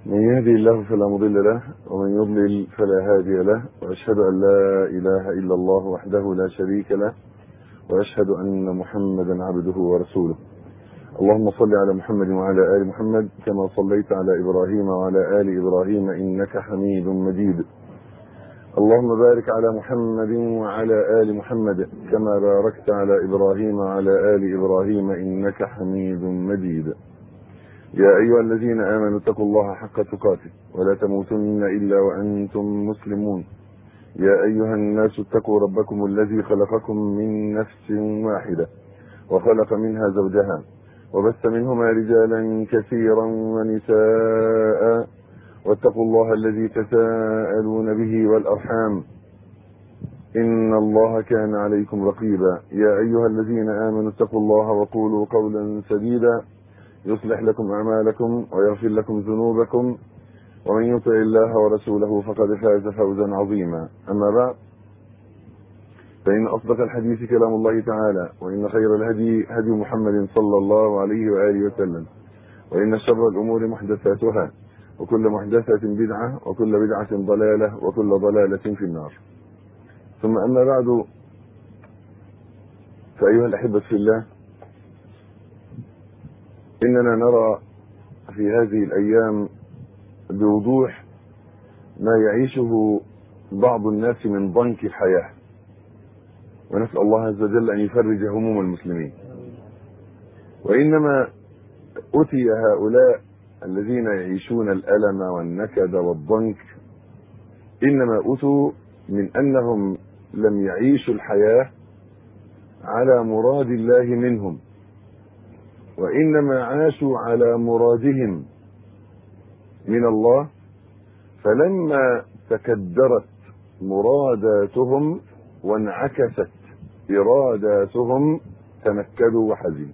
من يهدي الله فلا مضل له ومن يضلل فلا هادي له وأشهد أن لا إله إلا الله وحده لا شريك له وأشهد أن محمدا عبده ورسوله اللهم صل على محمد وعلى آل محمد كما صليت على إبراهيم وعلى آل إبراهيم إنك حميد مجيد اللهم بارك على محمد وعلى آل محمد كما باركت على إبراهيم وعلى آل إبراهيم إنك حميد مجيد يا أيها الذين آمنوا اتقوا الله حق تقاته ولا تموتن إلا وأنتم مسلمون يا أيها الناس اتقوا ربكم الذي خلقكم من نفس واحدة وخلق منها زوجها وبث منهما رجالا كثيرا ونساء واتقوا الله الذي تساءلون به والأرحام إن الله كان عليكم رقيبا يا أيها الذين آمنوا اتقوا الله وقولوا قولا سديدا يصلح لكم أعمالكم ويغفر لكم ذنوبكم ومن يطع الله ورسوله فقد فاز فوزا عظيما أما بعد فإن أصدق الحديث كلام الله تعالى وإن خير الهدي هدي محمد صلى الله عليه وآله وسلم وإن شر الأمور محدثاتها وكل محدثة بدعة وكل بدعة ضلالة وكل ضلالة في النار ثم أما بعد فأيها الأحبة في الله إننا نرى في هذه الأيام بوضوح ما يعيشه بعض الناس من ضنك الحياة ونسأل الله عز وجل أن يفرج هموم المسلمين وإنما أتي هؤلاء الذين يعيشون الألم والنكد والضنك إنما أتوا من أنهم لم يعيشوا الحياة على مراد الله منهم وإنما عاشوا على مرادهم من الله فلما تكدرت مراداتهم وانعكست إراداتهم تنكدوا وحزنوا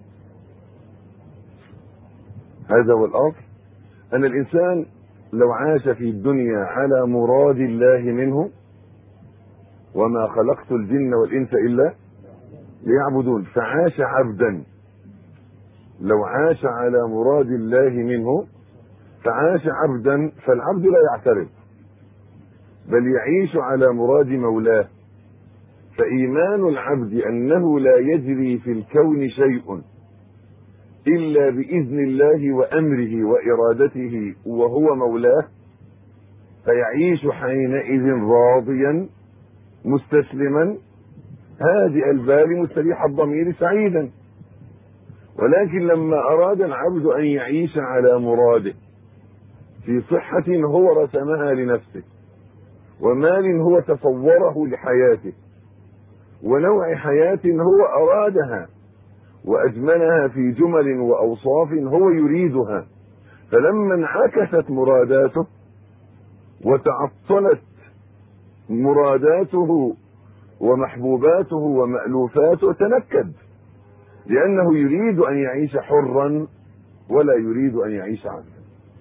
هذا هو الأصل أن الإنسان لو عاش في الدنيا على مراد الله منه وما خلقت الجن والإنس إلا ليعبدون فعاش عبدا لو عاش على مراد الله منه فعاش عبدا فالعبد لا يعترض بل يعيش على مراد مولاه فإيمان العبد أنه لا يجري في الكون شيء إلا بإذن الله وأمره وإرادته وهو مولاه فيعيش حينئذ راضيا مستسلما هادئ البال مستريح الضمير سعيدا ولكن لما أراد العبد أن يعيش على مراده في صحة هو رسمها لنفسه ومال هو تصوره لحياته ونوع حياة هو أرادها وأجملها في جمل وأوصاف هو يريدها فلما انعكست مراداته وتعطلت مراداته ومحبوباته ومألوفاته تنكد لأنه يريد أن يعيش حرا ولا يريد أن يعيش عبدا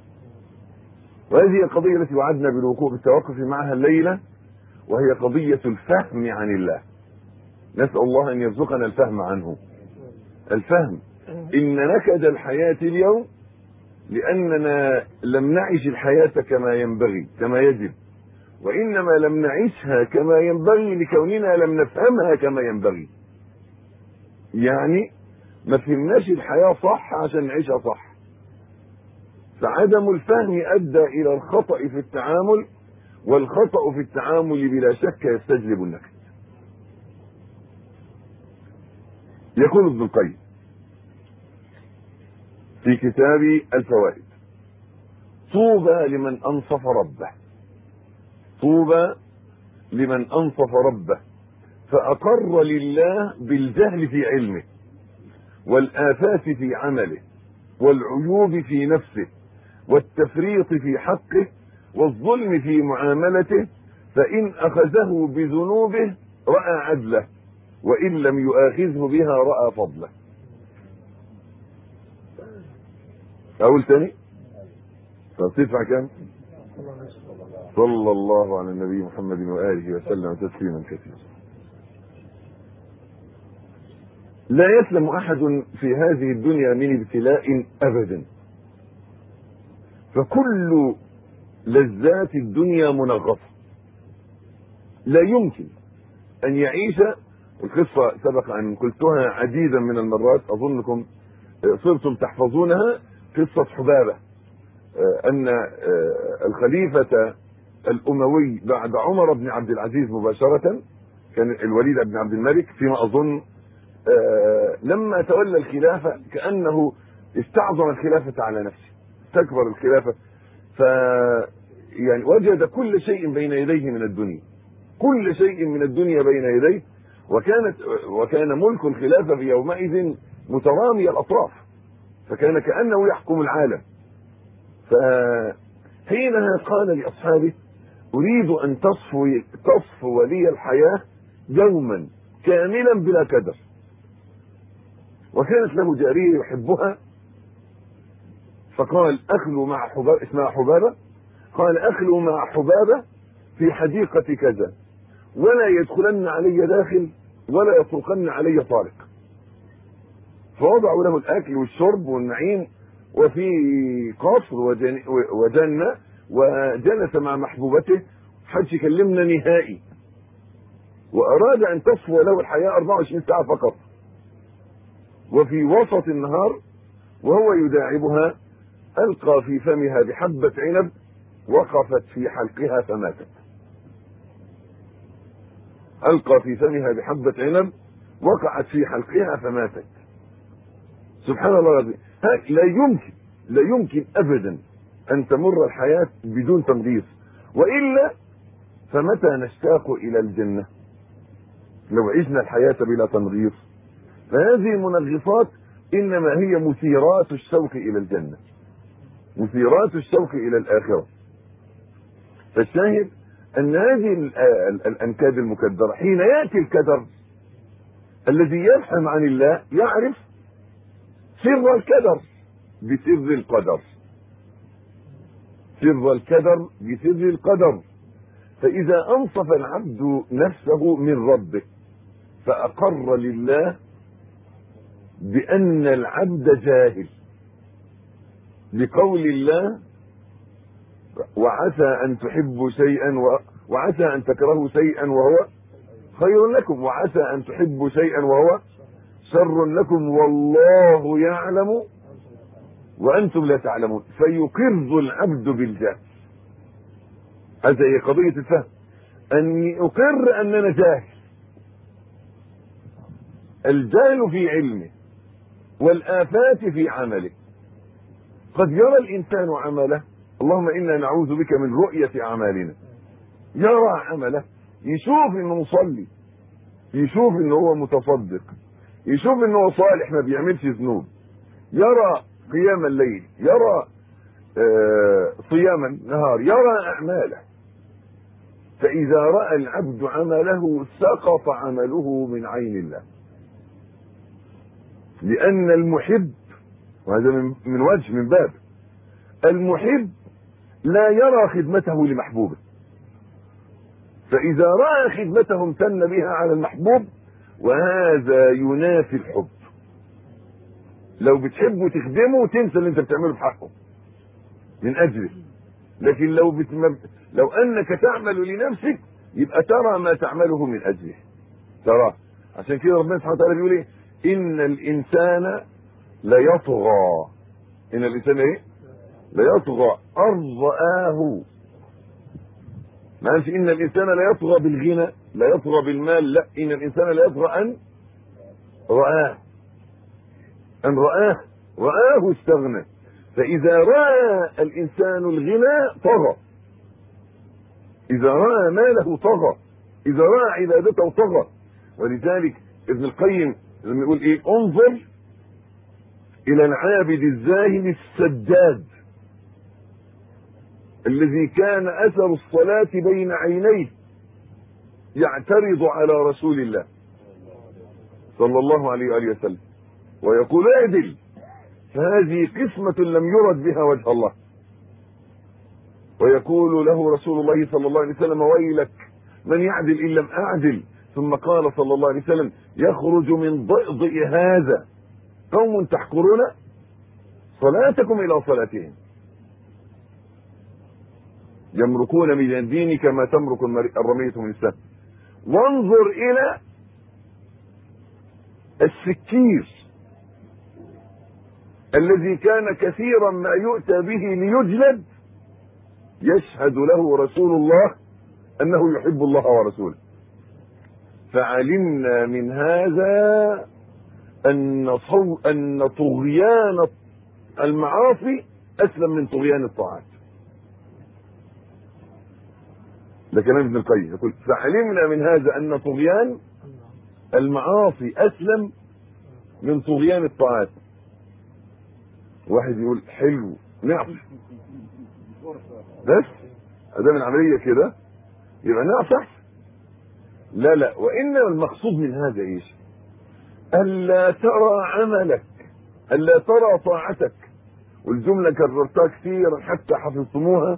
وهذه القضية التي وعدنا بالوقوف بالتوقف معها الليلة وهي قضية الفهم عن الله نسأل الله أن يرزقنا الفهم عنه الفهم إن نكد الحياة اليوم لأننا لم نعيش الحياة كما ينبغي كما يجب وإنما لم نعيشها كما ينبغي لكوننا لم نفهمها كما ينبغي يعني ما فهمناش الحياة صح عشان نعيشها صح فعدم الفهم أدى إلى الخطأ في التعامل والخطأ في التعامل بلا شك يستجلب النكد يقول ابن القيم في كتاب الفوائد طوبى لمن انصف ربه طوبى لمن انصف ربه فاقر لله بالجهل في علمه والافات في عمله والعيوب في نفسه والتفريط في حقه والظلم في معاملته فان اخذه بذنوبه راى عدله وإن لم يؤاخذه بها رأى فضله أقول تاني تدفع كام صلى الله على النبي محمد وآله وسلم تسليما كثيرا لا يسلم أحد في هذه الدنيا من ابتلاء أبدا فكل لذات الدنيا منغصة لا يمكن أن يعيش القصة سبق أن قلتها عديدا من المرات أظنكم صرتم تحفظونها قصة حبابة أن الخليفة الأموي بعد عمر بن عبد العزيز مباشرة كان الوليد بن عبد الملك فيما أظن لما تولى الخلافة كأنه استعظم الخلافة على نفسه استكبر الخلافة ف يعني وجد كل شيء بين يديه من الدنيا كل شيء من الدنيا بين يديه وكانت وكان ملك الخلافة في يومئذ مترامي الأطراف فكان كأنه يحكم العالم فحينها قال لأصحابه أريد أن تصفو تصفو لي الحياة يوما كاملا بلا كدر وكانت له جارية يحبها فقال أخلو مع حبابة اسمها حبابة قال أخلو مع حبابة في حديقة كذا ولا يدخلن علي داخل ولا يطرقن علي طارق فوضعوا له الأكل والشرب والنعيم وفي قصر وجنة وجلس مع محبوبته حدش يكلمنا نهائي وأراد أن تصفو له الحياة 24 ساعة فقط وفي وسط النهار وهو يداعبها ألقى في فمها بحبة عنب وقفت في حلقها فماتت ألقى في فمها بحبة عنب وقعت في حلقها فماتت سبحان الله العظيم لا يمكن لا يمكن أبدا أن تمر الحياة بدون تنغيص وإلا فمتى نشتاق إلى الجنة لو عشنا الحياة بلا تنغيص فهذه المنغصات إنما هي مثيرات الشوق إلى الجنة مثيرات الشوق إلى الآخرة فالشاهد أن هذه الأنكاد المكدرة حين يأتي الكدر الذي يفهم عن الله يعرف سر الكدر بسر القدر سر الكدر بسر القدر فإذا أنصف العبد نفسه من ربه فأقر لله بأن العبد جاهل لقول الله وعسى أن تحبوا شيئا و... وعسى أن تكرهوا شيئا وهو خير لكم وعسى أن تحبوا شيئا وهو شر لكم والله يعلم وأنتم لا تعلمون فيقر العبد بالجهل هذه هي قضية الفهم أن أقر أننا جاهل الجهل في علمه والآفات في عمله قد يرى الإنسان عمله اللهم إنا نعوذ بك من رؤية أعمالنا يرى عمله يشوف إنه مصلي يشوف إنه هو متصدق يشوف إنه هو صالح ما بيعملش ذنوب يرى قيام الليل يرى آه صيام النهار يرى أعماله فإذا رأى العبد عمله سقط عمله من عين الله لأن المحب وهذا من, من وجه من باب المحب لا يرى خدمته لمحبوبه فإذا رأى خدمته امتن بها على المحبوب وهذا ينافي الحب لو بتحبه تخدمه تنسى اللي انت بتعمله بحقه من اجله لكن لو بتم... لو انك تعمل لنفسك يبقى ترى ما تعمله من اجله تراه عشان كده ربنا سبحانه وتعالى بيقول ايه ان الانسان ليطغى ان الانسان ايه ليطغى ان رآه ما قالش ان الانسان لا يطغى بالغنى لا يطغى بالمال لا ان الانسان لا يطغى ان رآه ان رآه رآه استغنى فاذا رأى الانسان الغنى طغى اذا رأى ماله طغى اذا رأى عبادته طغى ولذلك ابن القيم لما يقول ايه انظر الى العابد الزاهد السجاد الذي كان اثر الصلاة بين عينيه يعترض على رسول الله صلى الله عليه وآله وسلم ويقول اعدل فهذه قسمة لم يرد بها وجه الله ويقول له رسول الله صلى الله عليه وسلم ويلك من يعدل إن لم أعدل ثم قال صلى الله عليه وسلم يخرج من ضئضئ هذا قوم تحقرون صلاتكم إلى صلاتهم يمرقون من الدين كما تمرق الرمية من السهم وانظر الى السكير الذي كان كثيرا ما يؤتى به ليجلد يشهد له رسول الله انه يحب الله ورسوله فعلمنا من هذا ان صو ان طغيان المعاصي اسلم من طغيان الطاعات ده كلام ابن القيم يقول فعلمنا من هذا ان طغيان المعاصي اسلم من طغيان الطاعات واحد يقول حلو نعم بس ادام العمليه كده يبقى نعم صح لا لا وانما المقصود من هذا ايش الا ترى عملك الا ترى طاعتك والجمله كررتها كثيرا حتى حفظتموها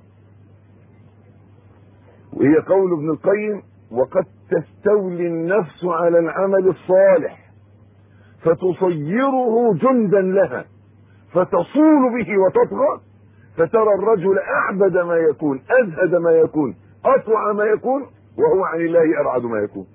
وهي قول ابن القيم وقد تستولي النفس على العمل الصالح فتصيره جندا لها فتصول به وتطغى فترى الرجل اعبد ما يكون ازهد ما يكون اطوع ما يكون وهو عن الله ابعد ما يكون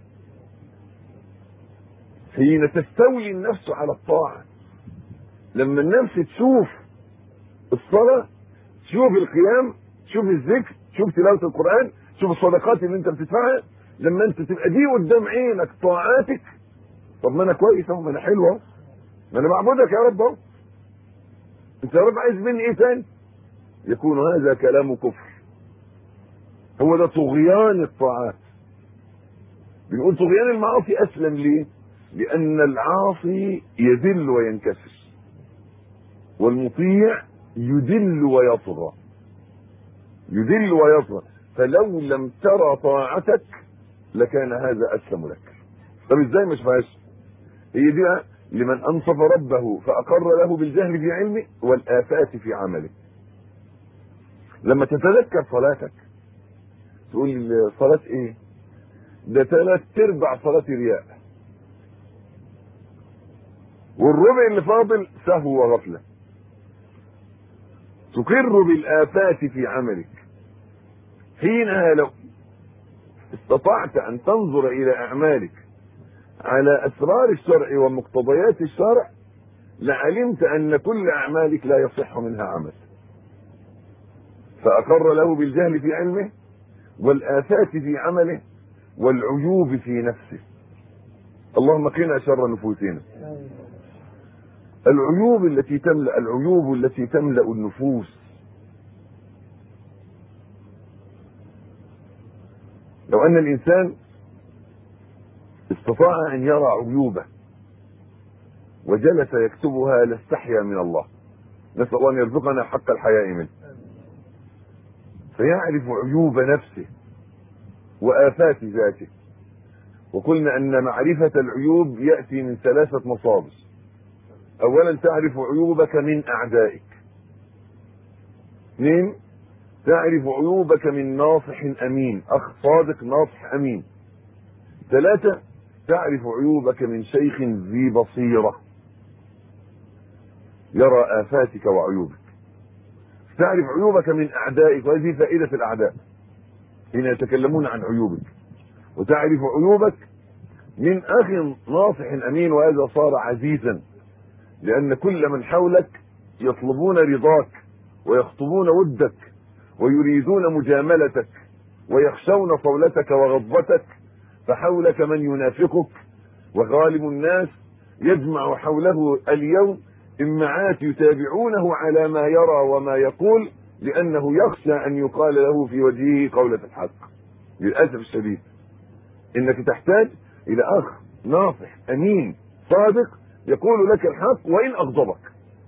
حين تستولي النفس على الطاعه لما النفس تشوف الصلاه تشوف القيام تشوف الذكر تشوف تلاوه القران تشوف الصدقات اللي انت بتدفعها لما انت تبقى دي قدام عينك طاعاتك طب ما انا كويس اهو ما انا حلو اهو ما انا بعبدك يا رب اهو انت يا رب عايز مني ايه تاني يكون هذا كلام كفر هو ده طغيان الطاعات بنقول طغيان المعاصي اسلم ليه لان العاصي يذل وينكسر والمطيع يدل ويطغى يدل ويطغى فلو لم ترى طاعتك لكان هذا اسلم لك طب ازاي مش فيهاش هي دي بقى لمن انصف ربه فاقر له بالجهل في علمه والافات في عمله لما تتذكر صلاتك تقول لي صلاة ايه ده ثلاث ارباع صلاة رياء والربع اللي فاضل سهو وغفلة تقر بالآفات في عملك حينها لو استطعت أن تنظر إلى أعمالك على أسرار الشرع ومقتضيات الشرع لعلمت أن كل أعمالك لا يصح منها عمل فأقر له بالجهل في علمه والآفات في عمله والعيوب في نفسه اللهم قنا شر نفوسنا العيوب التي تملأ العيوب التي تملأ النفوس لو أن الإنسان استطاع أن يرى عيوبه وجلس يكتبها لاستحيا من الله نسأل الله أن يرزقنا حق الحياء منه فيعرف عيوب نفسه وآفات ذاته وقلنا أن معرفة العيوب يأتي من ثلاثة مصادر أولا تعرف عيوبك من أعدائك اثنين تعرف عيوبك من ناصح أمين أخ صادق ناصح أمين ثلاثة تعرف عيوبك من شيخ ذي بصيرة يرى آفاتك وعيوبك تعرف عيوبك من أعدائك وهذه فائدة الأعداء حين يتكلمون عن عيوبك وتعرف عيوبك من أخ ناصح أمين وهذا صار عزيزا لأن كل من حولك يطلبون رضاك ويخطبون ودك ويريدون مجاملتك ويخشون صولتك وغضبتك فحولك من ينافقك وغالب الناس يجمع حوله اليوم امعات يتابعونه على ما يرى وما يقول لانه يخشى ان يقال له في وجهه قولة الحق للاسف الشديد انك تحتاج الى اخ ناصح امين صادق يقول لك الحق وان اغضبك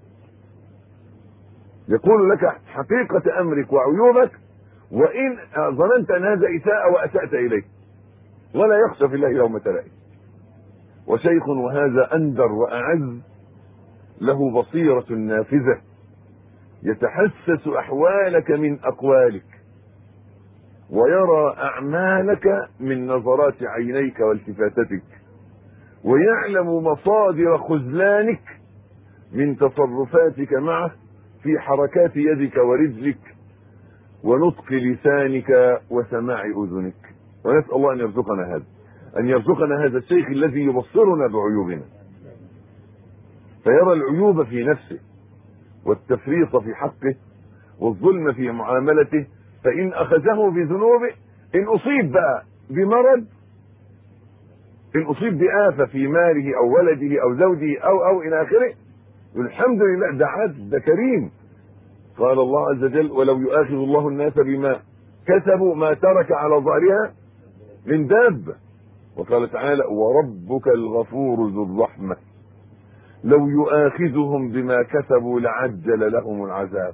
يقول لك حقيقة امرك وعيوبك وان ظننت ان هذا اساءة واسأت اليه ولا يخشى في الله يوم لائم وشيخ وهذا اندر واعز له بصيرة نافذة يتحسس احوالك من اقوالك ويرى اعمالك من نظرات عينيك والتفاتتك ويعلم مصادر خذلانك من تصرفاتك معه في حركات يدك ورجلك ونطق لسانك وسماع اذنك ونسال الله ان يرزقنا هذا ان يرزقنا هذا الشيخ الذي يبصرنا بعيوبنا فيرى العيوب في نفسه والتفريط في حقه والظلم في معاملته فان اخذه بذنوبه ان اصيب بقى بمرض ان اصيب بآفة في ماله او ولده او زوجه او او الى اخره الحمد لله ده عدل ده كريم قال الله عز وجل ولو يؤاخذ الله الناس بما كسبوا ما ترك على ظهرها من دابة وقال تعالى وربك الغفور ذو الرحمة لو يؤاخذهم بما كسبوا لعجل لهم العذاب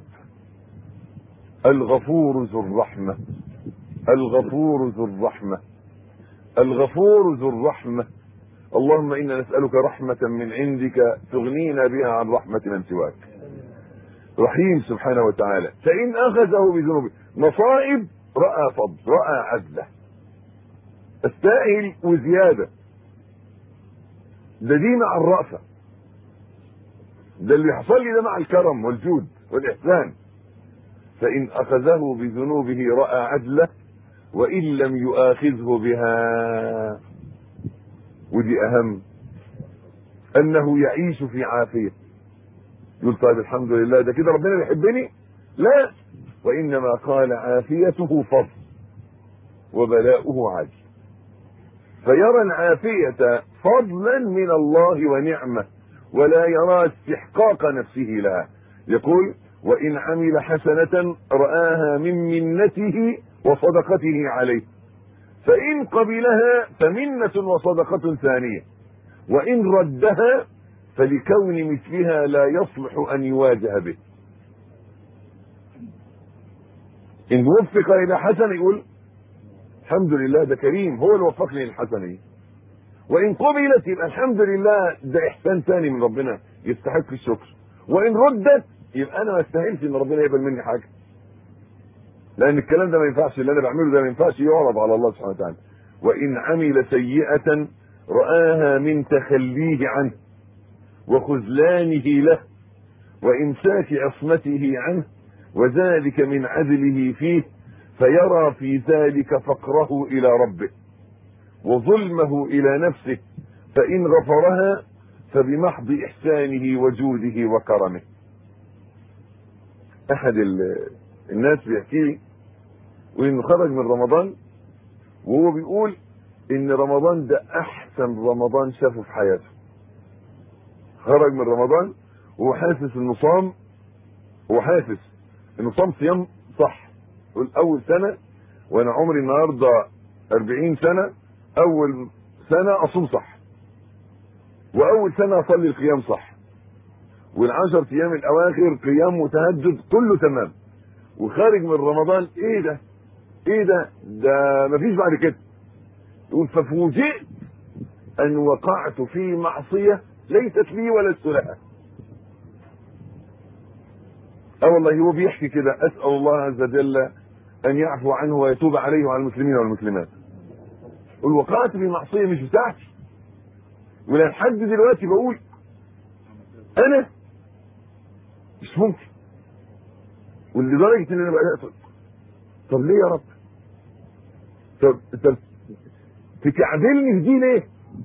الغفور ذو الرحمة الغفور ذو الرحمة الغفور ذو الرحمة اللهم إنا نسألك رحمة من عندك تغنينا بها عن رحمة من سواك رحيم سبحانه وتعالى فإن أخذه بذنوبه مصائب رأى فضل رأى عدله استاهل وزيادة ده دي مع الرأفة ده اللي يحصل لي ده مع الكرم والجود والإحسان فإن أخذه بذنوبه رأى عدله وإن لم يؤاخذه بها ودي أهم أنه يعيش في عافية يقول طيب الحمد لله ده كده ربنا بيحبني لا وإنما قال عافيته فضل وبلاؤه عدل فيرى العافية فضلا من الله ونعمة ولا يرى استحقاق نفسه لها يقول وإن عمل حسنة رآها من منته وصدقته عليه فإن قبلها فمنة وصدقة ثانية وإن ردها فلكون مثلها لا يصلح أن يواجه به إن وفق إلى حسن يقول الحمد لله ده كريم هو اللي وفقني للحسنة دي وإن قبلت يبقى الحمد لله ده إحسان ثاني من ربنا يستحق الشكر وإن ردت يبقى أنا ما استاهلش إن ربنا يقبل مني حاجة لان الكلام ده ما ينفعش اللي انا بعمله ده ما ينفعش يعرض على الله سبحانه وتعالى وان عمل سيئه راها من تخليه عنه وخذلانه له وامساك عصمته عنه وذلك من عدله فيه فيرى في ذلك فقره الى ربه وظلمه الى نفسه فان غفرها فبمحض احسانه وجوده وكرمه احد الناس بيحكي لي وانه خرج من رمضان وهو بيقول ان رمضان ده احسن رمضان شافه في حياته خرج من رمضان وهو حاسس انه صام هو حاسس انه صام صيام صح يقول اول سنه وانا عمري النهارده 40 سنه اول سنه اصوم صح واول سنه اصلي القيام صح والعشر ايام الاواخر قيام وتهجد كله تمام وخارج من رمضان ايه ده ايه ده ده مفيش بعد كده يقول ففوجئت ان وقعت في معصيه ليست لي ولست لها اه والله هو بيحكي كده اسال الله عز وجل ان يعفو عنه ويتوب عليه وعلى المسلمين والمسلمات يقول وقعت في معصيه مش بتاعتي ولا لحد دلوقتي بقول انا مش ممكن ولدرجه ان انا بدات طب ليه يا رب طب طب تكعبلني في دي ليه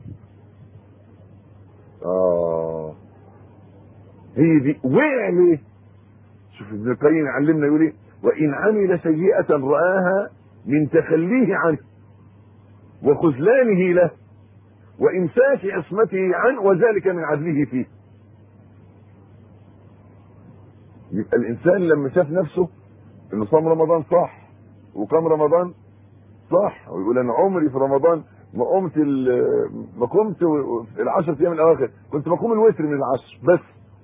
اه هي دي وقع ليه شوف ابن القيم علمنا يقول ايه وان عمل سيئه راها من تخليه عنه وخذلانه له وامساك عصمته عنه وذلك من عدله فيه يبقى الانسان لما شاف نفسه انه صام رمضان صح وقام رمضان صح ويقول انا عمري في رمضان ما قمت ما قمت العشر ايام الاواخر كنت بقوم الوتر من العشر بس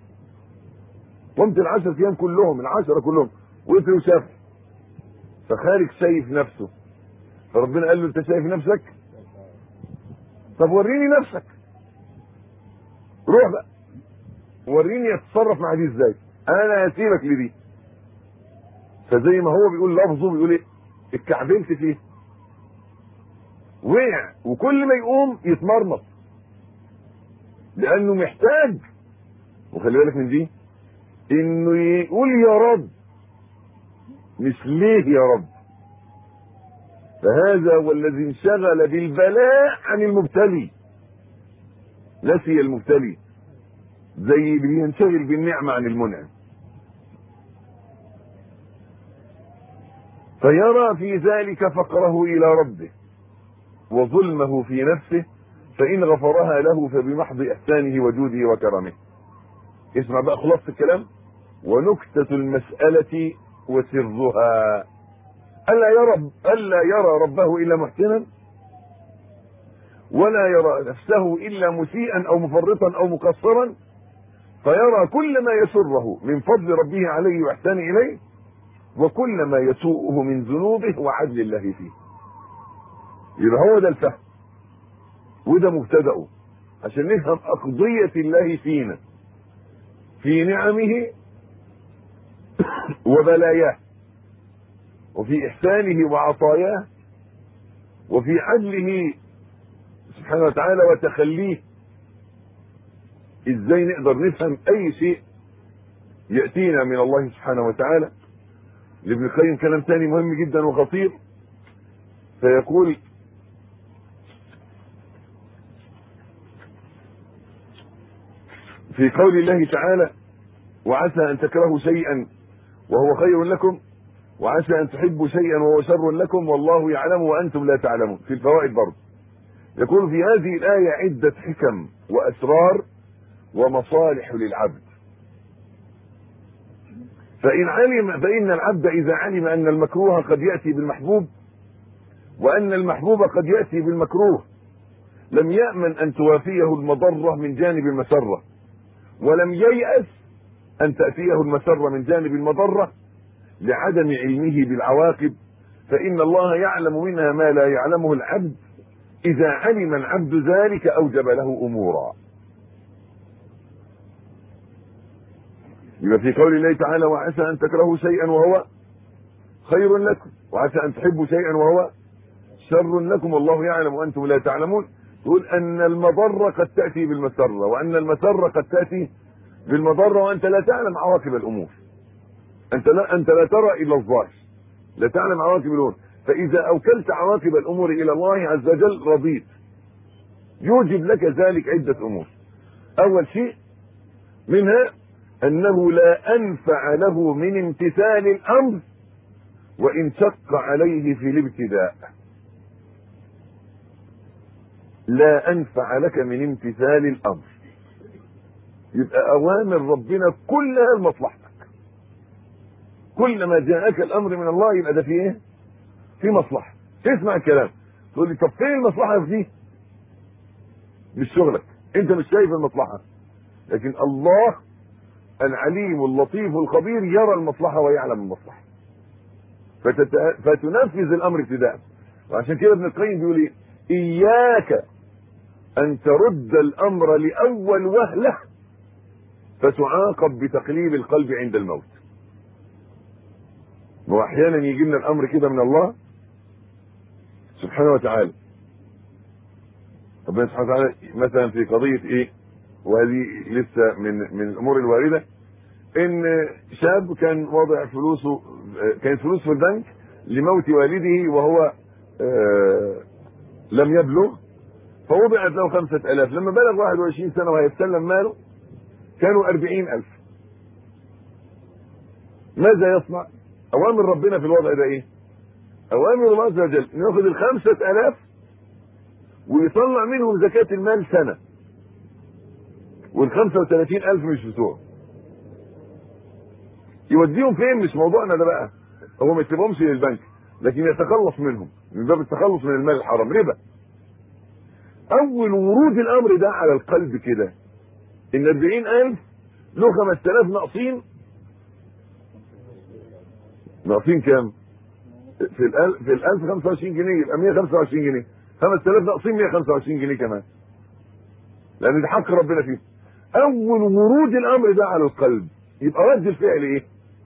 قمت العشر ايام كلهم العشره كلهم وتر وشاف فخارج شايف نفسه فربنا قال له انت شايف نفسك طب وريني نفسك روح بقى وريني اتصرف مع دي ازاي انا هسيبك لدي فزي ما هو بيقول لفظه بيقول ايه اتكعبلت فيه وقع وكل ما يقوم يتمرمط لانه محتاج وخلي بالك من دي انه يقول يا رب مش ليه يا رب فهذا هو الذي انشغل بالبلاء عن المبتلي نسي المبتلي زي اللي ينشغل بالنعمة عن المنعم فيرى في ذلك فقره إلى ربه وظلمه في نفسه فإن غفرها له فبمحض إحسانه وجوده وكرمه اسمع بقى خلاصة الكلام ونكتة المسألة وسرها ألا يرى ألا يرى ربه إلا محسنا ولا يرى نفسه إلا مسيئا أو مفرطا أو مقصرا فيرى كل ما يسره من فضل ربه عليه وإحسانه إليه وكل ما يسوءه من ذنوبه وعدل الله فيه يبقى هو ده الفهم وده مبتدأه عشان نفهم أقضية الله فينا في نعمه وبلاياه وفي إحسانه وعطاياه وفي عدله سبحانه وتعالى وتخليه ازاي نقدر نفهم اي شيء يأتينا من الله سبحانه وتعالى لابن القيم كلام تاني مهم جدا وخطير فيقول في قول الله تعالى وعسى ان تكرهوا شيئا وهو خير لكم وعسى ان تحبوا شيئا وهو شر لكم والله يعلم وانتم لا تعلمون في الفوائد برضه يقول في هذه الايه عده حكم واسرار ومصالح للعبد فإن علم فإن العبد إذا علم أن المكروه قد يأتي بالمحبوب وأن المحبوب قد يأتي بالمكروه لم يأمن أن توافيه المضرة من جانب المسرة ولم ييأس أن تأتيه المسرة من جانب المضرة لعدم علمه بالعواقب فإن الله يعلم منها ما لا يعلمه العبد إذا علم العبد ذلك أوجب له أمورا يبقى في قول الله تعالى وعسى ان تكرهوا شيئا وهو خير لكم وعسى ان تحبوا شيئا وهو شر لكم والله يعلم وانتم لا تعلمون يقول ان المضره قد تاتي بالمسره وان المسره قد تاتي بالمضره وانت لا تعلم عواقب الامور انت لا انت لا ترى الا الظاهر لا تعلم عواقب الامور فاذا اوكلت عواقب الامور الى الله عز وجل رضيت يوجب لك ذلك عده امور اول شيء منها انه لا انفع له من امتثال الامر وان شق عليه في الابتداء لا انفع لك من امتثال الامر يبقى اوامر ربنا كلها لمصلحتك كلما جاءك الامر من الله يبقى ده في ايه في مصلحه تسمع الكلام تقول لي طب فين المصلحه في دي مش شغلك انت مش شايف المصلحه لكن الله العليم اللطيف الخبير يرى المصلحة ويعلم المصلحة فتت... فتنفذ الأمر ابتداء وعشان كده ابن القيم بيقول ايه إياك أن ترد الأمر لأول وهلة فتعاقب بتقليب القلب عند الموت وأحيانا يجي لنا الأمر كده من الله سبحانه وتعالى ربنا سبحانه وتعالى مثلا في قضية ايه وهذه لسه من من الامور الوارده ان شاب كان واضع فلوسه كانت فلوس في البنك لموت والده وهو لم يبلغ فوضعت له خمسة ألاف لما بلغ 21 سنة وهيستلم ماله كانوا 40000 ماذا يصنع؟ أوامر ربنا في الوضع ده إيه؟ أوامر الله عز وجل ناخذ الخمسة ألاف ويطلع منهم زكاة المال سنة وال 35000 مش بتوعه يوديهم فين مش موضوعنا ده بقى هو ما يسيبهمش للبنك لكن يتخلص منهم من باب التخلص من المال الحرام ربا اول ورود الامر ده على القلب كده ان 40000 له 5000 ناقصين ناقصين كام في ال في ال 1025 جنيه يبقى 125 جنيه 5000 ناقصين 125 جنيه كمان لان ده حق ربنا فيه اول ورود الامر ده على القلب يبقى رد الفعل ايه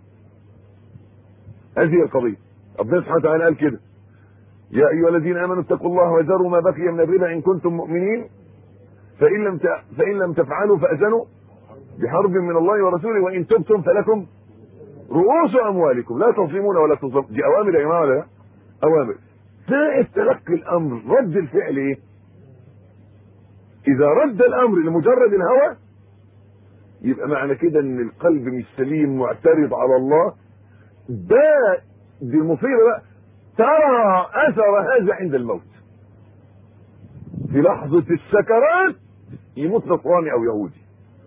هذه القضيه ربنا سبحانه وتعالى قال كده يا ايها الذين امنوا اتقوا الله وذروا ما بقي من الربا ان كنتم مؤمنين فان لم فان لم تفعلوا فاذنوا بحرب من الله ورسوله وان تبتم فلكم رؤوس اموالكم لا تظلمون ولا تظلمون دي اوامر يا جماعه ولا لا؟ اوامر ساعة تلقي الامر رد الفعل ايه؟ اذا رد الامر لمجرد الهوى يبقى معنى كده ان القلب مش سليم معترض على الله ده دي المصيبه بقى ترى اثر هذا عند الموت في لحظه السكرات يموت نصراني او يهودي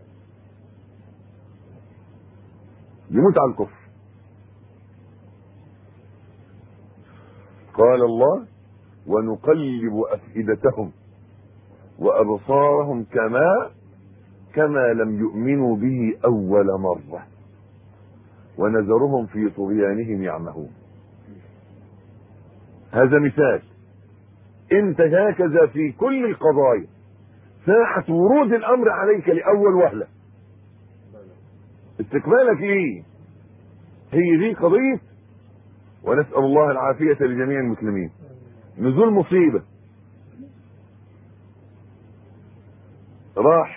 يموت على الكفر قال الله ونقلب افئدتهم وابصارهم كما كما لم يؤمنوا به اول مره ونذرهم في طغيانهم يعمهون هذا مثال انت هكذا في كل القضايا ساعة ورود الامر عليك لاول وهلة استكمالك ايه هي دي قضية ونسأل الله العافية لجميع المسلمين نزول مصيبة راح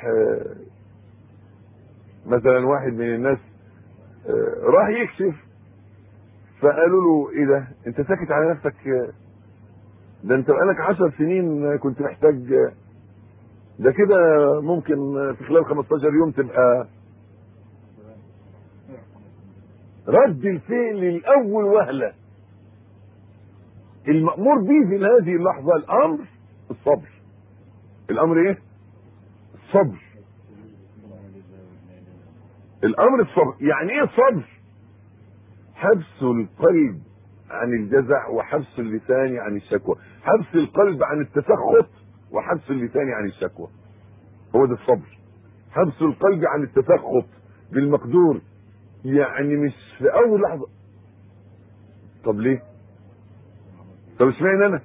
مثلا واحد من الناس راح يكشف فقالوا له ايه ده انت ساكت على نفسك ده انت بقالك عشر سنين كنت محتاج ده كده ممكن في خلال 15 يوم تبقى رد الفعل الاول وهله المأمور به في هذه اللحظة الأمر الصبر الأمر إيه؟ الصبر الأمر الصبر يعني إيه الصبر؟ حبس القلب عن الجزع وحبس اللسان عن الشكوى حبس القلب عن التسخط وحبس اللسان عن الشكوى هو ده الصبر حبس القلب عن التسخط بالمقدور يعني مش في اول لحظه طب ليه طب اشمعنى انا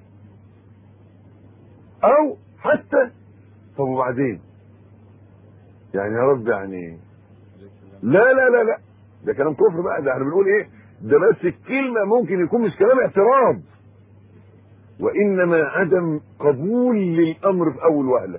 او حتى طب وبعدين يعني يا رب يعني لا لا لا لا ده كلام كفر بقى ده احنا بنقول ايه ده بس الكلمه ممكن يكون مش كلام اعتراض وانما عدم قبول للامر في اول وهله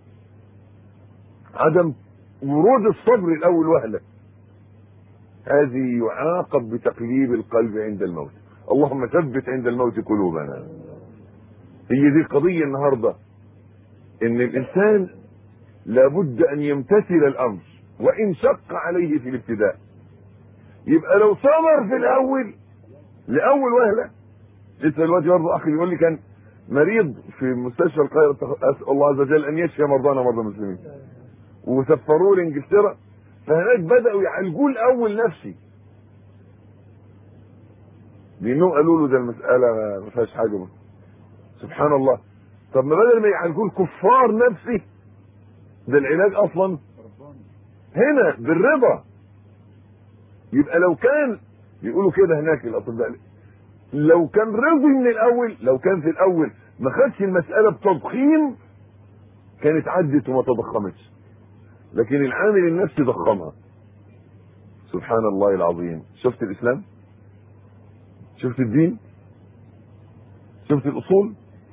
عدم ورود الصبر الاول وهله هذه يعاقب بتقليب القلب عند الموت اللهم ثبت عند الموت قلوبنا هي دي القضية النهاردة ان الانسان لابد ان يمتثل الامر وان شق عليه في الابتداء يبقى لو صبر في الاول لاول وهلة لسه دلوقتي برضه اخي بيقول لي كان مريض في مستشفى القاهرة اسال الله عز وجل ان يشفي مرضانا ومرضى المسلمين وسفروه لانجلترا فهناك بدأوا يعالجوه الأول نفسي لأنهم قالوا له ده المسألة ما فيهاش حاجة بس. سبحان الله طب ما بدل ما يعالجوه الكفار نفسي ده العلاج أصلا هنا بالرضا يبقى لو كان بيقولوا كده هناك الأطباء لو كان رضي من الأول لو كان في الأول ما خدش المسألة بتضخيم كانت عدت وما تضخمتش لكن العامل النفسي ضخمها سبحان الله العظيم شفت الاسلام شفت الدين شفت الاصول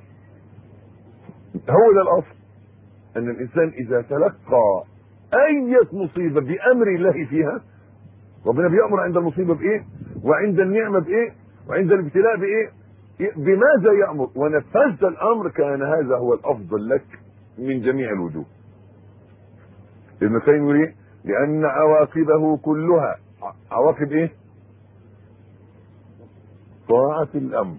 هو ده الاصل ان الانسان اذا تلقى اي مصيبه بامر الله فيها ربنا بيامر عند المصيبه بايه وعند النعمه بايه وعند الابتلاء بايه بماذا يامر ونفذت الامر كان هذا هو الافضل لك من جميع الوجوه ابن القيم يقول ايه لان عواقبه كلها عواقب ايه طاعة الامر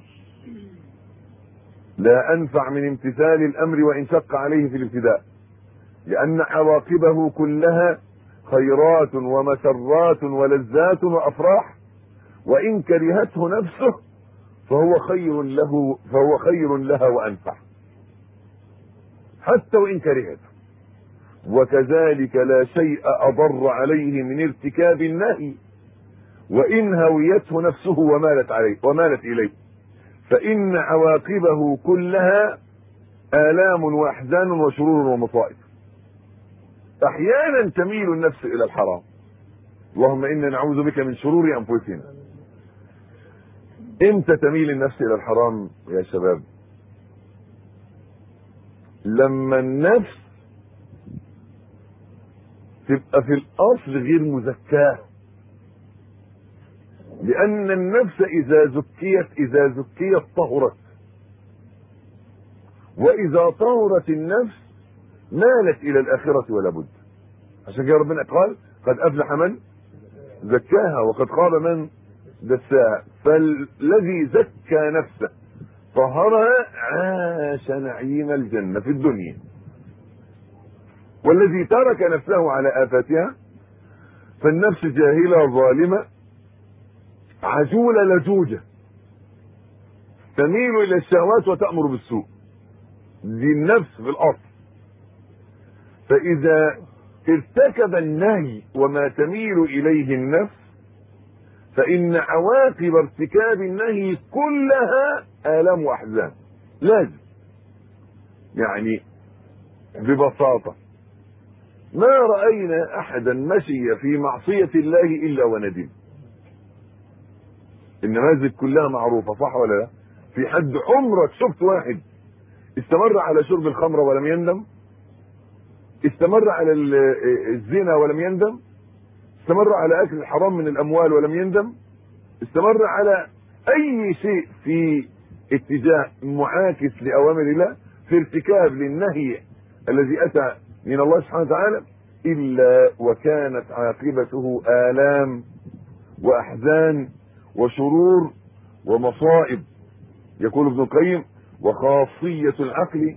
لا انفع من امتثال الامر وان شق عليه في الابتداء لان عواقبه كلها خيرات ومسرات ولذات وافراح وان كرهته نفسه فهو خير له فهو خير لها وانفع حتى وان كرهته وكذلك لا شيء اضر عليه من ارتكاب النهي وان هويته نفسه ومالت عليه ومالت اليه فان عواقبه كلها الام واحزان وشرور ومصائب احيانا تميل النفس الى الحرام اللهم انا نعوذ بك من شرور انفسنا امتى تميل النفس الى الحرام يا شباب لما النفس تبقى في الاصل غير مزكاه لأن النفس إذا زكيت إذا زكيت طهرت وإذا طهرت النفس مالت إلى الآخرة ولا بد عشان كده ربنا قال قد أفلح من زكاها وقد خاب من دساها فالذي زكى نفسه طهرها عاش نعيم الجنة في الدنيا والذي ترك نفسه على آفاتها فالنفس جاهلة ظالمة عجولة لجوجة تميل إلى الشهوات وتأمر بالسوء دي النفس في الأصل فإذا ارتكب النهي وما تميل إليه النفس فإن عواقب ارتكاب النهي كلها آلام وأحزان لازم يعني ببساطة ما رأينا أحدا مشي في معصية الله إلا وندم النماذج كلها معروفة صح ولا لا في حد عمرك شفت واحد استمر على شرب الخمر ولم يندم استمر على الزنا ولم يندم استمر على اكل الحرام من الاموال ولم يندم استمر على اي شيء في اتجاه معاكس لاوامر الله في ارتكاب للنهي الذي اتى من الله سبحانه وتعالى الا وكانت عاقبته الام واحزان وشرور ومصائب يقول ابن القيم وخاصيه العقل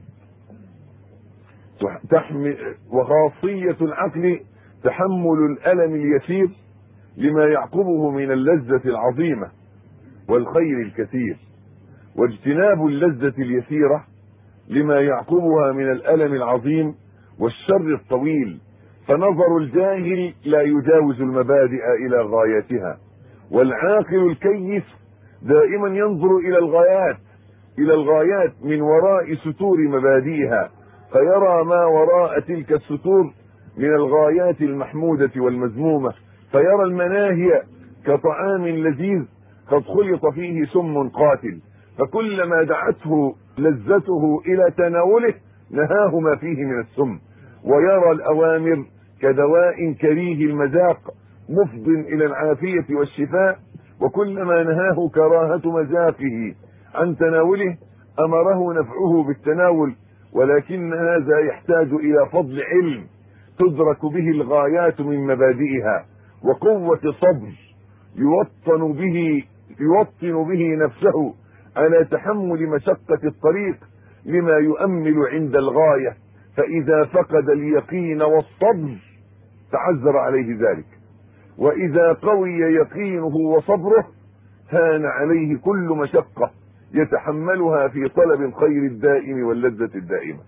تحمل وخاصية العقل تحمل الألم اليسير لما يعقبه من اللذة العظيمة والخير الكثير واجتناب اللذة اليسيرة لما يعقبها من الألم العظيم والشر الطويل فنظر الجاهل لا يجاوز المبادئ إلى غايتها والعاقل الكيس دائما ينظر إلى الغايات إلى الغايات من وراء ستور مبادئها فيرى ما وراء تلك الستور من الغايات المحمودة والمذمومة فيرى المناهي كطعام لذيذ قد خلط فيه سم قاتل فكلما دعته لذته إلى تناوله نهاه ما فيه من السم ويرى الأوامر كدواء كريه المذاق مفض إلى العافية والشفاء وكلما نهاه كراهة مذاقه عن تناوله أمره نفعه بالتناول ولكن هذا يحتاج الى فضل علم تدرك به الغايات من مبادئها وقوة صبر يوطن به يوطن به نفسه على تحمل مشقة الطريق لما يؤمل عند الغاية فإذا فقد اليقين والصبر تعذر عليه ذلك وإذا قوي يقينه وصبره هان عليه كل مشقة يتحملها في طلب الخير الدائم واللذة الدائمة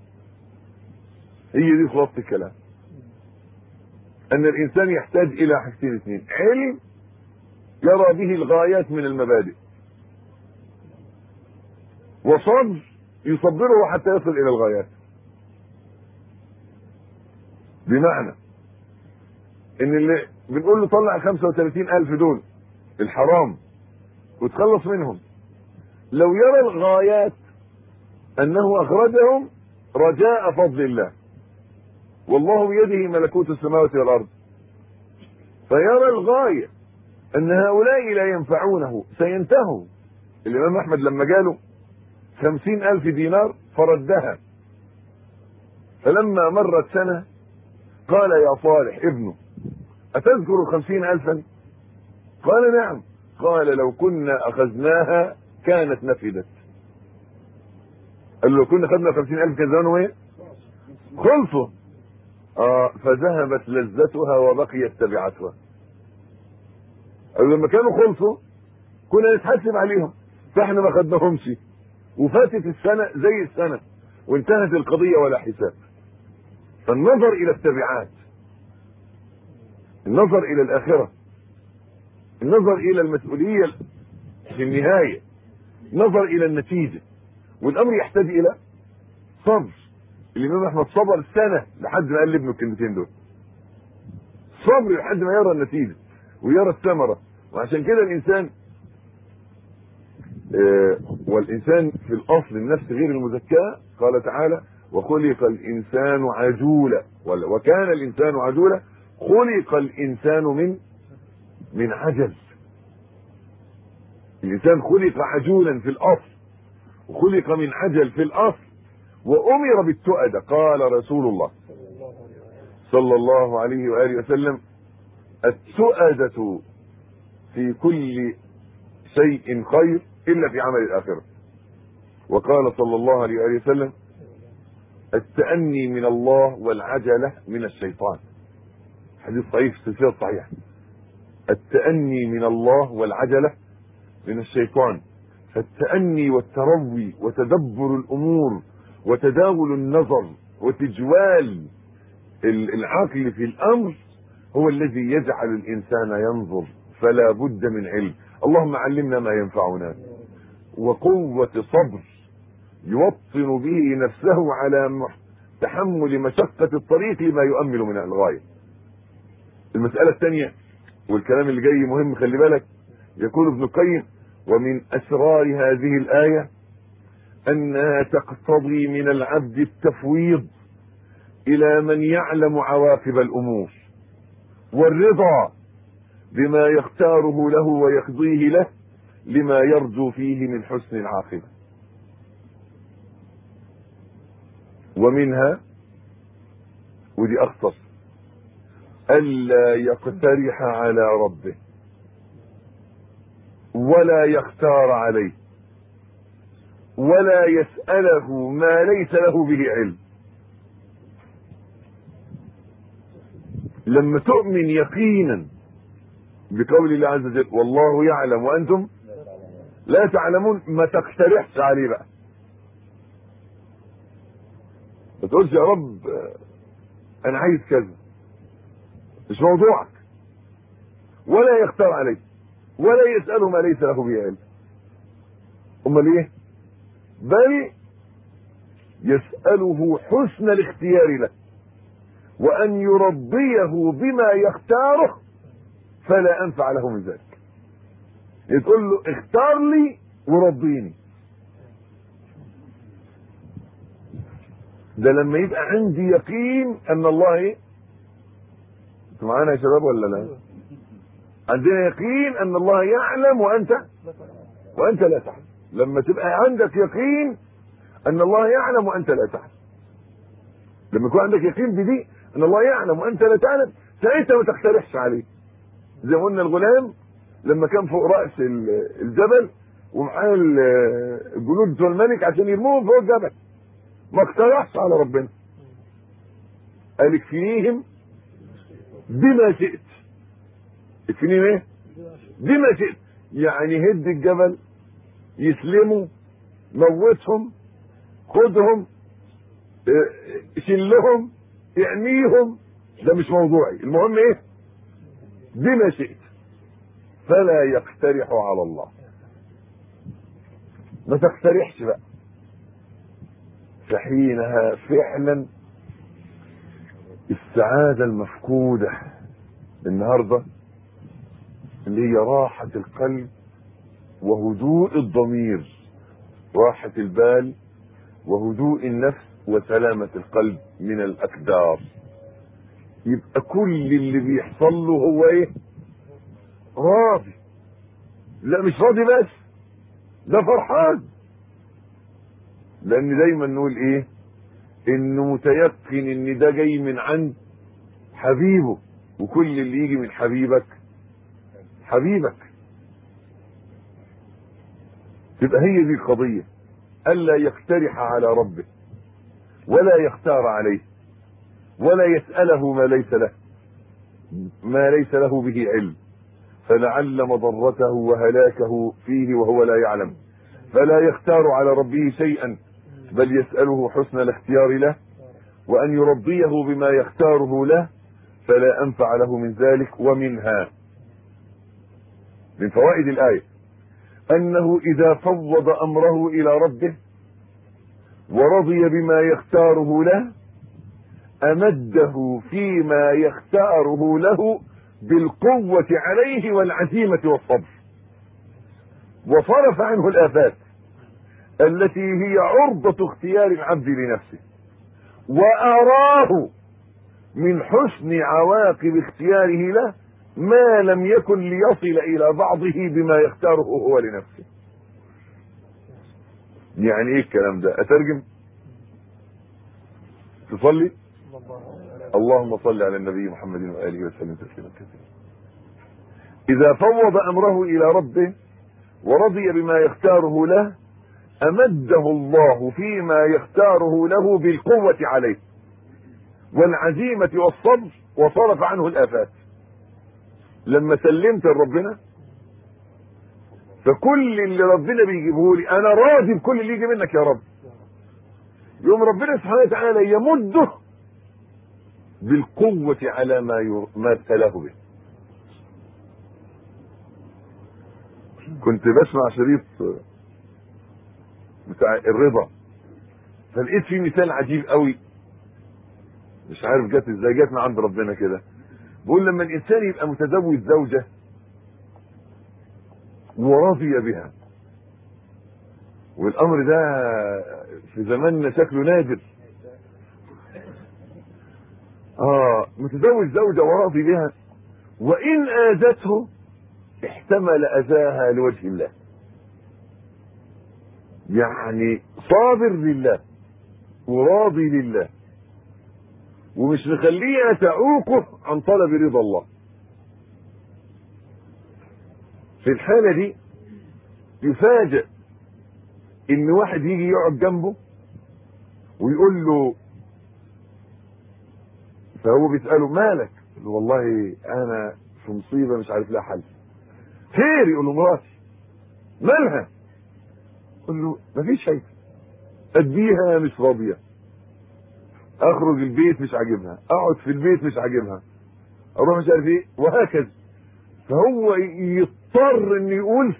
هي دي خلاصة الكلام ان الانسان يحتاج الى حاجتين اثنين علم يرى به الغايات من المبادئ وصبر يصبره حتى يصل الى الغايات بمعنى ان اللي بنقول له طلع 35 الف دول الحرام وتخلص منهم لو يرى الغايات انه اخرجهم رجاء فضل الله والله بيده ملكوت السماوات والارض فيرى الغايه ان هؤلاء لا ينفعونه سينتهوا الامام احمد لما جاله خمسين الف دينار فردها فلما مرت سنه قال يا صالح ابنه اتذكر خمسين الفا قال نعم قال لو كنا اخذناها كانت نفدت قال له لو كنا خدنا خمسين الف كان زمانهم ايه خلصوا اه فذهبت لذتها وبقيت تبعتها قال لما كانوا خلصوا كنا نتحاسب عليهم فاحنا ما خدناهمش وفاتت السنه زي السنه وانتهت القضيه ولا حساب فالنظر الى التبعات النظر الى الاخره النظر الى المسؤوليه في النهايه نظر الى النتيجه والامر يحتاج الى صبر الامام احمد صبر سنه لحد ما قال لابنه الكلمتين دول صبر لحد ما يرى النتيجه ويرى الثمره وعشان كده الانسان آه والانسان في الاصل النفس غير المزكاه قال تعالى وخلق الانسان عجولا وكان الانسان عجولا خلق الانسان من من عجل الانسان خلق عجولا في الاصل وخلق من عجل في الاصل وامر بالتؤدة قال رسول الله صلى الله عليه واله وسلم التؤدة في كل شيء خير الا في عمل الاخره وقال صلى الله عليه واله وسلم التأني من الله والعجلة من الشيطان حديث صحيح في السلسلة الصحيحة التأني من الله والعجلة من الشيطان فالتأني والتروي وتدبر الأمور وتداول النظر وتجوال العقل في الأمر هو الذي يجعل الإنسان ينظر فلا بد من علم اللهم علمنا ما ينفعنا وقوة صبر يوطن به نفسه على تحمل مشقة الطريق لما يؤمل من الغاية المسألة الثانية والكلام اللي جاي مهم خلي بالك يقول ابن القيم ومن أسرار هذه الآية أنها تقتضي من العبد التفويض إلى من يعلم عواقب الأمور والرضا بما يختاره له ويقضيه له لما يرجو فيه من حسن العاقبة ومنها ودي أخطر ألا يقترح على ربه ولا يختار عليه ولا يسأله ما ليس له به علم لما تؤمن يقينا بقول الله عز وجل والله يعلم وأنتم لا تعلمون ما تقترحش عليه بقى ما تقولش يا رب انا عايز كذا مش موضوعك ولا يختار عليه ولا يسأله ما ليس له به علم امال ايه بل يسأله حسن الاختيار له وان يرضيه بما يختاره فلا انفع له من ذلك تقول له اختار لي ورضيني ده لما يبقى عندي يقين ان الله ايه انتوا معانا يا شباب ولا لا عندنا يقين ان الله يعلم وانت وانت لا تعلم لما تبقى عندك يقين ان الله يعلم وانت لا تعلم لما يكون عندك يقين بدي ان الله يعلم وانت لا تعلم ساعتها ما تقترحش عليه زي ما قلنا الغلام لما كان فوق راس الجبل ومعاه الجنود بتوع الملك عشان يرموهم فوق الجبل ما اقترحش على ربنا قال اكفنيهم بما شئت اكفنيهم ايه بما شئت يعني هد الجبل يسلموا موتهم خدهم شلهم اعميهم ده مش موضوعي المهم ايه بما شئت فلا يقترح على الله ما تقترحش بقى فحينها فعلا السعادة المفقودة النهاردة اللي هي راحة القلب وهدوء الضمير راحة البال وهدوء النفس وسلامة القلب من الأكدار يبقى كل اللي بيحصل له هو ايه راضي لا مش راضي بس ده فرحان لان دايما نقول ايه انه متيقن ان ده جاي من عند حبيبه وكل اللي يجي من حبيبك حبيبك تبقى هي دي القضية ألا يقترح على ربه ولا يختار عليه ولا يسأله ما ليس له ما ليس له به علم فلعل مضرته وهلاكه فيه وهو لا يعلم فلا يختار على ربه شيئا بل يسأله حسن الاختيار له وأن يرضيه بما يختاره له فلا أنفع له من ذلك ومنها من فوائد الآية أنه إذا فوض أمره إلى ربه ورضي بما يختاره له أمده فيما يختاره له بالقوة عليه والعزيمة والصبر وصرف عنه الآفات التي هي عرضة اختيار العبد لنفسه وأراه من حسن عواقب اختياره له ما لم يكن ليصل الى بعضه بما يختاره هو لنفسه يعني ايه الكلام ده اترجم تصلي اللهم صل على النبي محمد واله وسلم تسليما كثيرا اذا فوض امره الى ربه ورضي بما يختاره له امده الله فيما يختاره له بالقوه عليه والعزيمه والصبر وصرف عنه الافات لما سلمت لربنا فكل اللي ربنا بيجيبه لي انا راضي بكل اللي يجي منك يا رب يوم ربنا سبحانه وتعالى يمده بالقوة على ما ير... ما ابتلاه به كنت بسمع شريط بتاع الرضا فلقيت فيه مثال عجيب قوي مش عارف جت ازاي جت من عند ربنا كده بيقول لما الانسان يبقى متزوج زوجه ورضي بها والامر ده في زماننا شكله نادر اه متزوج زوجه وراضي بها وان اذته احتمل اذاها لوجه الله يعني صابر لله وراضي لله ومش مخليها تعوقه عن طلب رضا الله في الحالة دي يفاجئ ان واحد يجي يقعد جنبه ويقول له فهو بيسأله مالك يقول له والله انا في مصيبة مش عارف لها حل خير يقول له مراتي مالها يقول له مفيش شيء اديها مش راضيه اخرج البيت مش عاجبها اقعد في البيت مش عاجبها اروح مش عارف ايه وهكذا فهو يضطر انه يقول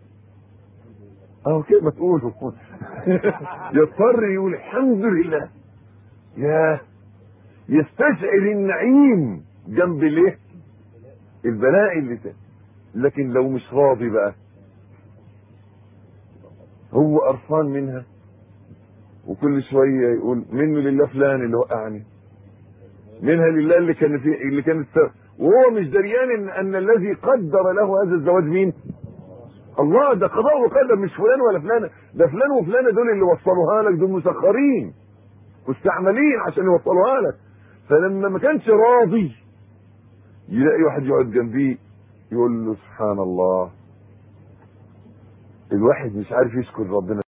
اهو كده ما تقوله يضطر يقول الحمد لله يا يستشعر النعيم جنب الايه البلاء اللي ده لكن لو مش راضي بقى هو قرفان منها وكل شويه يقول منه لله فلان اللي وقعني منها لله اللي كان في اللي كانت وهو مش دريان ان, أن الذي قدر له هذا الزواج مين الله ده قضاء وقدر مش فلان ولا فلانه ده فلان وفلانه دول اللي وصلوها لك دول مسخرين مستعملين عشان يوصلوها لك فلما ما كانش راضي يلاقي واحد يقعد جنبيه يقول له سبحان الله الواحد مش عارف يشكر ربنا